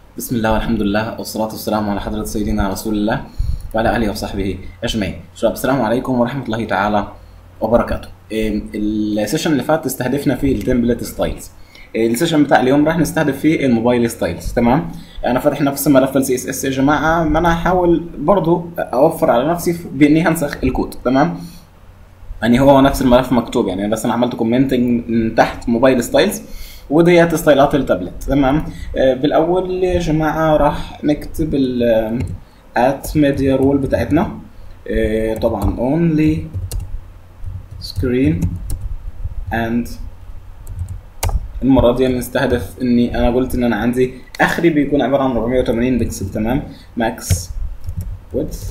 بسم الله والحمد لله والصلاة والسلام على حضرة سيدنا رسول الله وعلى آله وصحبه أجمعين. شباب السلام عليكم ورحمة الله تعالى وبركاته. إيه، السيشن اللي فات استهدفنا فيه التمبلت ستايلز. السيشن بتاع اليوم راح نستهدف فيه الموبايل ستايلز تمام انا فاتح نفس ملف السي اس اس يا جماعه ما انا هحاول برضو اوفر على نفسي باني هنسخ الكود تمام يعني هو نفس الملف مكتوب يعني بس انا عملت كومنتنج من تحت موبايل ستايلز وديت ستايلات التابلت تمام آه، بالاول يا جماعه راح نكتب الات ميديا رول بتاعتنا آه، طبعا only screen and المره دي بنستهدف اني انا قلت ان انا عندي اخري بيكون عباره عن 480 بكسل تمام ماكس width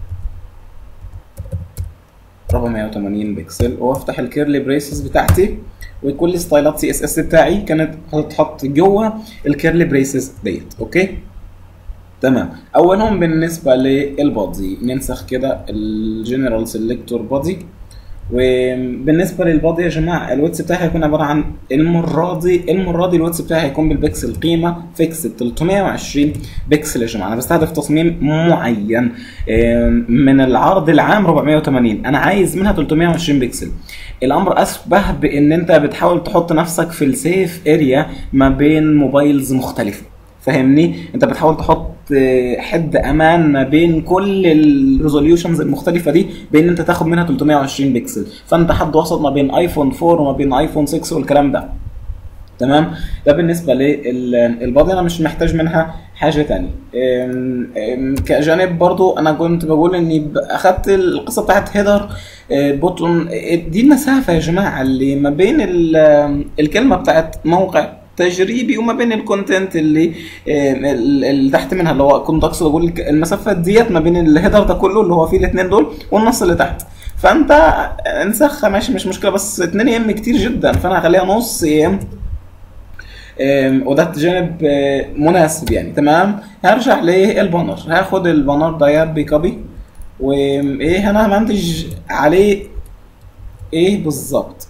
480 بكسل وافتح الكيرلي بريسز بتاعتي وكل ستايلات سي اس اس بتاعي كانت هتتحط جوه الكيرلي بريسز ديت اوكي تمام اولهم بالنسبه للبادي ننسخ كده الجنرال سيلكتور بادي وبالنسبه للبادي يا جماعه الويتس بتاعي هيكون عباره عن المره دي المره دي الويتس بتاعي هيكون بالبكسل قيمه فيكس 320 بكسل يا جماعه انا بستهدف تصميم معين آم، من العرض العام 480 انا عايز منها 320 بكسل الامر اشبه بان انت بتحاول تحط نفسك في السيف اريا ما بين موبايلز مختلفه فاهمني انت بتحاول تحط آه، حد امان ما بين كل الريزوليوشنز المختلفه دي بان انت تاخد منها 320 بكسل فانت حد وسط ما بين ايفون 4 وما بين ايفون 6 والكلام ده تمام ده بالنسبه للبادي انا مش محتاج منها حاجه تانية أم- أم، كجانب برضو انا كنت بقول اني ب- اخدت القصه بتاعت هيدر بوتون دي المسافه يا جماعه اللي ما بين ال- الكلمه بتاعت موقع تجريبي وما بين الكونتنت اللي أم، ال- اللي تحت منها اللي هو كنت اقصد اقول الك- المسافه ديت ما بين الهيدر ده كله اللي هو فيه الاثنين دول والنص اللي تحت فانت انسخها ماشي مش مشكله بس 2 ام كتير جدا فانا هخليها نص ام أم، وده جانب آه، مناسب يعني تمام هرجع للبانر هاخد البانر ده بكوبي وايه انا همنتج عليه ايه بالظبط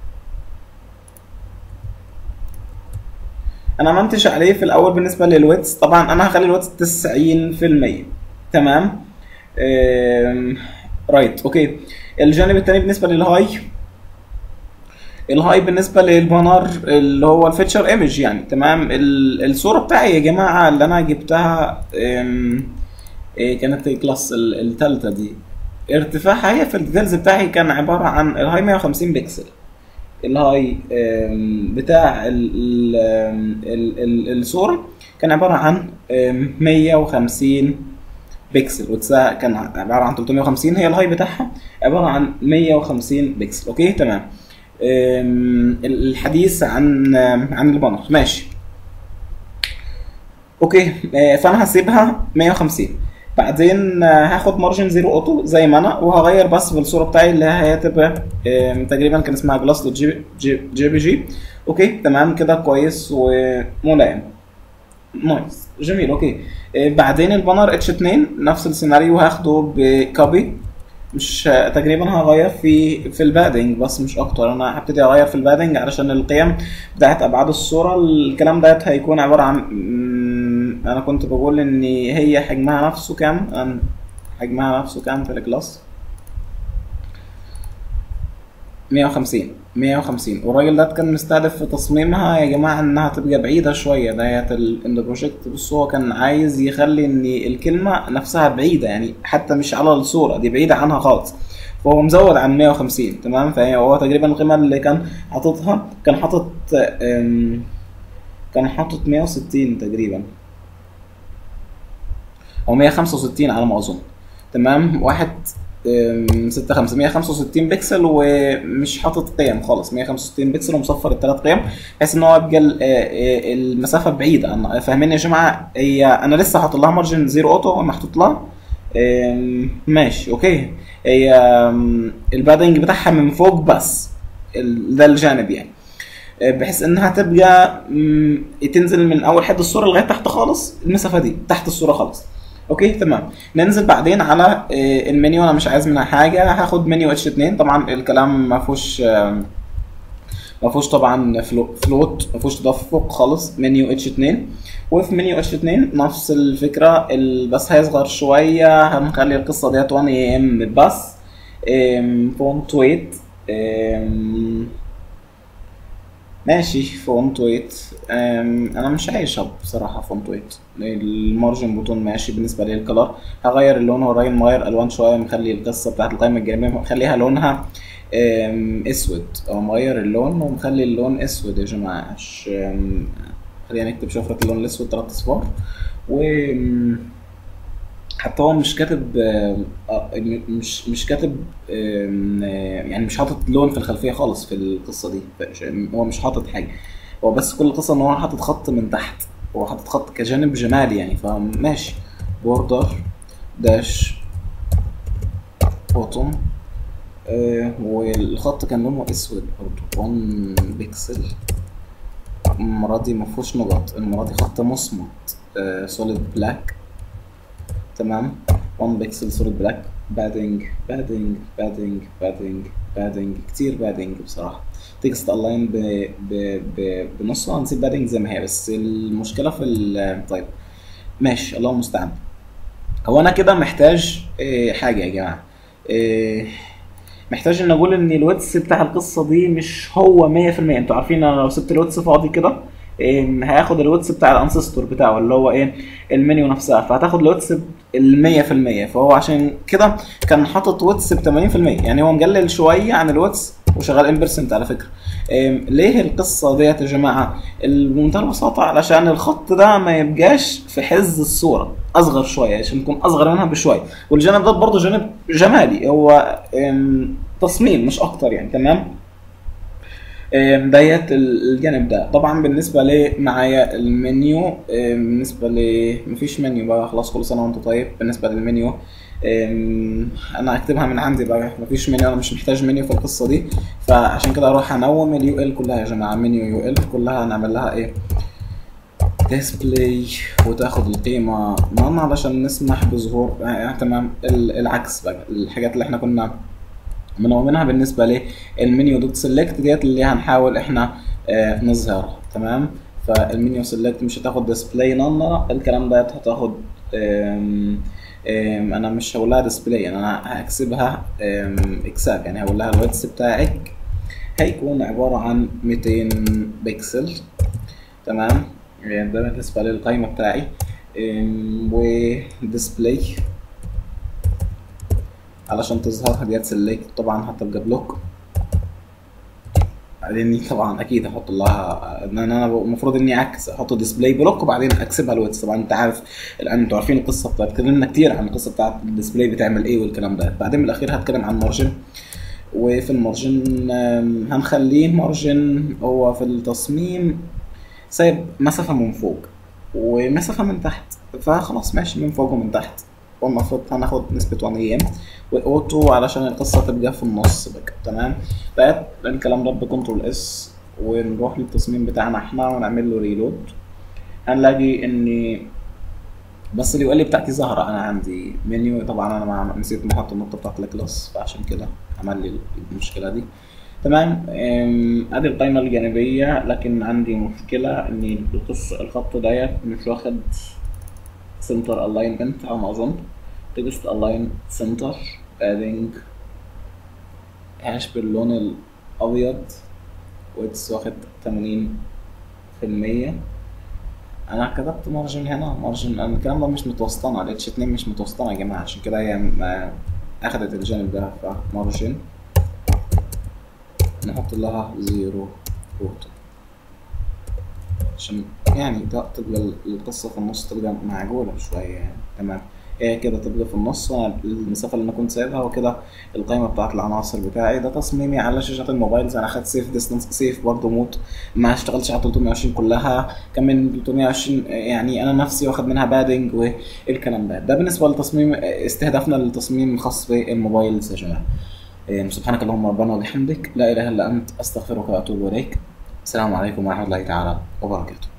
انا منتج عليه في الاول بالنسبه للويتس طبعا انا هخلي الويتس 90% تمام أم، رايت اوكي الجانب الثاني بالنسبه للهاي الهاي بالنسبه للبانر اللي هو الفيتشر ايمج يعني تمام ال- الصوره بتاعي يا جماعه اللي انا جبتها أم، إيه كانت الكلاس الثالثه دي ارتفاعها هي في الديتيلز بتاعي كان عباره عن الهاي 150 بكسل الهاي أم، بتاع ال- ال- أم، ال- ال- الصوره كان عباره عن أم، 150 بكسل وتسا كان عباره عن 350 هي الهاي بتاعها عباره عن 150 بكسل اوكي تمام أم، الحديث عن عن البانر ماشي اوكي آه، فانا هسيبها 150 بعدين آه، هاخد مارجن زيرو اوتو زي ما انا وهغير بس في الصوره بتاعي اللي هي هتبقى آم، تقريبا كان اسمها جلاس جي, جي, جي بي جي اوكي تمام كده كويس وملائم نايس جميل اوكي آه، بعدين البانر اتش 2 نفس السيناريو هاخده بكوبي مش تقريبا هغير في في البادنج بس مش اكتر انا هبتدي اغير في البادنج علشان القيم بتاعت ابعاد الصوره الكلام ده هيكون عباره عن مم، انا كنت بقول ان هي حجمها نفسه كام أن- حجمها نفسه كام في الكلاس 150 150 والراجل ده كان مستهدف في تصميمها يا جماعه انها تبقى بعيده شويه ديت الاند بروجكت بص هو كان عايز يخلي ان الكلمه نفسها بعيده يعني حتى مش على الصوره دي بعيده عنها خالص فهو مزود عن 150 تمام فهو تقريبا القيمه اللي كان حاططها كان حاطط أم، كان حاطط 160 تقريبا او 165 على ما اظن تمام واحد أم، ستة خمسة 165 بكسل ومش حاطط قيم خالص 165 بكسل ومصفر الثلاث قيم بحيث ان هو يبقى ال- آه، آه، المسافه بعيده أنا- فاهمين يا جماعه هي انا لسه حاطط لها مارجن زيرو اوتو محطوط لها أم، ماشي اوكي هي أم، البادنج بتاعها من فوق بس ال- ده الجانب يعني أه، بحيث انها تبقى مم، تنزل من اول حد الصوره لغايه تحت خالص المسافه دي تحت الصوره خالص اوكي تمام ننزل بعدين على أه، المنيو انا مش عايز منها حاجه هاخد منيو اتش 2 طبعا الكلام ما فيهوش آم، ما فيهوش طبعا فلو فلوت ما فيهوش تدفق خالص منيو اتش 2 وفي منيو اتش 2 نفس الفكره ال- بس هيصغر شويه هنخلي القصه ديت 1 اي ام بس فونت ويت ماشي فونت ويت انا مش عايش هب بصراحه فونت ويت المارجن بوتون ماشي بالنسبه لي الكلر هغير اللون هو الراجل مغير الوان شويه مخلي القصه بتاعت القائمه الجانبيه مخليها لونها أم، اسود او مغير اللون ومخلي اللون اسود يا جماعه مش أم، خلينا نكتب شفره اللون الاسود ثلاث اصفار و أم، حتى هو مش كاتب آم، آه، مش مش كاتب آم، آه، يعني مش حاطط لون في الخلفيه خالص في القصه دي فش- هو مش حاطط حاجه هو بس كل القصه ان هو حاطط خط من تحت هو حاطط خط كجانب جمالي يعني فماشي بوردر داش بوتوم آه والخط كان لونه اسود برضه 1 بيكسل المره دي مفهوش نقط المره دي خط مصمت سوليد بلاك تمام 1 بيكسل سوليد بلاك بادنج بادنج بادنج بادنج بادنج كتير بادنج بصراحه تكست الاين ب ب ب بنصه هنسيب بادنج زي ما هي بس المشكله في ال- طيب ماشي الله المستعان هو انا كده محتاج إيه، حاجه يا جماعه إيه، محتاج ان اقول ان الويتس بتاع القصه دي مش هو 100% انتوا عارفين انا لو سبت الويتس فاضي كده إيه، هياخد الويتس بتاع الانسستور بتاعه اللي هو ايه المنيو نفسها فهتاخد الويتس ال 100% فهو عشان كده كان حاطط ويتس ب 80% يعني هو مقلل شويه عن الويتس وشغال ان بيرسنت على فكره إيه، ليه القصه ديت يا جماعه بمنتهى البساطه علشان الخط ده ما يبقاش في حز الصوره اصغر شويه عشان يكون اصغر منها بشويه والجانب ده برضه جانب جمالي هو إم، تصميم مش اكتر يعني تمام إم، ديت ال- الجانب ده طبعا بالنسبه لي معايا المنيو إم، بالنسبه ل مفيش منيو بقى خلاص كل سنه وانت طيب بالنسبه للمنيو إم، انا هكتبها من عندي بقى مفيش منيو انا مش محتاج منيو في القصه دي فعشان كده اروح انوم اليو ال كلها يا جماعه منيو يو ال كلها هنعمل لها ايه ديسبلاي وتاخد القيمة نون علشان نسمح بظهور آه تمام ال- العكس بقى الحاجات اللي احنا كنا منومينها بالنسبة للمنيو دوت سيلكت ديت اللي هنحاول احنا آه نظهرها تمام فالمنيو سيلكت مش هتاخد ديسبلاي نون الكلام ده هتاخد آم آم انا مش هقول لها ديسبلاي انا هكسبها اكساب يعني هقول لها الويتس بتاعك هيكون عبارة عن 200 بكسل تمام يعني ده بالنسبة للقائمة بتاعي وديسبلاي علشان تظهر ديت سيلكت طبعا هتبقى بلوك لاني طبعا اكيد هحط لها ان انا المفروض اني اعكس احط ديسبلاي بلوك وبعدين اكسبها الويتس طبعا انت عارف الان انتوا عارفين القصه بتاعت اتكلمنا كتير عن القصه بتاعت الديسبلاي بتعمل ايه والكلام ده بعدين بالاخير هتكلم عن مارجن وفي المارجن آم، هنخليه مارجن هو في التصميم سايب مسافة من فوق ومسافة من تحت فخلاص ماشي من فوق ومن تحت والمفروض هناخد نسبة 1 اي ام واوتو علشان القصة تبقى في النص بقى تمام بقت الكلام ده بكنترول اس ونروح للتصميم بتاعنا احنا ونعمل له ريلود هنلاقي ان بس اليو ال بتاعتي ظاهرة انا عندي منيو طبعا انا ما نسيت ما احط النقطة بتاعت الكلاس فعشان كده عمل لي المشكلة دي تمام أم، ادي القائمة الجانبية لكن عندي مشكلة ان القص الخط ديت مش واخد سنتر الاينمنت على ما اظن تكست الاين سنتر ادنج هاش باللون الابيض ويتس واخد 80% انا كتبت مارجن هنا مارجن انا الكلام ده مش متوسطنه الاتش 2 مش متوسطنه يا جماعه عشان كده هي م- اخدت الجانب ده فمارجن نحط لها زيرو روت عشان يعني ده تبقى القصة في النص تبقى معقولة شوية يعني تمام هي كده تبقى في النص وانا المسافة اللي انا كنت سايبها وكده القائمة بتاعت العناصر بتاعي ده تصميمي على شاشة الموبايل انا اخدت سيف ديستانس سيف برضه موت ما اشتغلتش على 320 كلها كمان 320 يعني انا نفسي واخد منها بادنج والكلام ده ده بالنسبة لتصميم استهدافنا للتصميم الخاص بالموبايل يا جماعة إيه، سبحانك اللهم ربنا وبحمدك لا اله الا انت استغفرك واتوب اليك السلام عليكم ورحمه الله تعالى وبركاته